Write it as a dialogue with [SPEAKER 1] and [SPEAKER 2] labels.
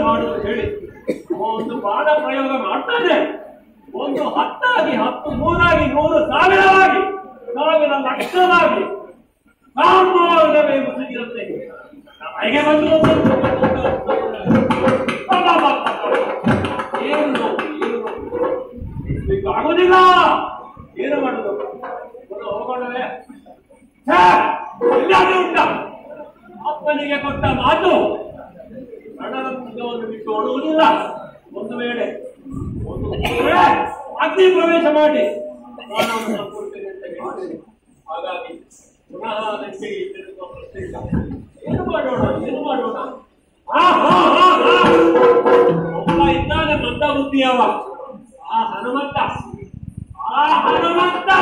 [SPEAKER 1] ಮಾಡುದು ಹೇಳಿ ಅವ ಒಂದು ಬಾಣ ಪ್ರಯೋಗ ಮಾಡ್ತಾನೆ ಒಂದು ಹತ್ತಾಗಿ ಹತ್ತು ನೂರಾಗಿ ನೂರು ಸಾವಿರವಾಗಿ ಸಾವಿರ ಲಕ್ಷವಾಗಿ ಸಾಮಾನ್ಯವೇ ಮುಸುಗಿರುತ್ತೆ ಮನೆಗೆ ಬಂದು ಏನು ನೋವು, ಏನು ನೋವು. ನಿಲ್ಲಿಸ್ಲಿಕ್ಕೆ ಆಗುದಿಲ್ಲ ಏನು ಮಾಡುದು ಒಂದು ಹೋಗೋಣವೇ ಛೇ, ಎಲ್ಲಾದ್ರೂ ಉಂಟ ಅಪ್ಪನಿಗೆ ಕೊಟ್ಟ ಮಾತು ಹಣದ ಪುಣ್ಯವನ್ನು ಬಿಟ್ಟು ಓಡುವುದಿಲ್ಲ ಒಂದು ವೇಳೆ ಒಂದು ವೇಳೆ ಅಗ್ನಿ ಪ್ರವೇಶ ಮಾಡಿ ಪ್ರಾಣವನ್ನು ಕೊಡ್ತೇನೆ ಅಂತ ಹೇಳಿದ್ದೇನೆ. ಹಾಗಾಗಿ ಪುನಃ ನೆಚ್ಚಿಗೆ ತಿರುಗುವ ಪ್ರಶ್ನೆ ಇಲ್ಲ. ಏನು ಮಾಡೋಣ ಏನು ಮಾಡೋಣ ಆ, ಹಾ, ಹಾ, ಹಾ. ಒಬ್ಬ ಇದ್ದಾನೆ ಮಂದ ಬುದ್ಧಿಯವ ಆ ಹನುಮಂತ ಆ ಹನುಮಂತ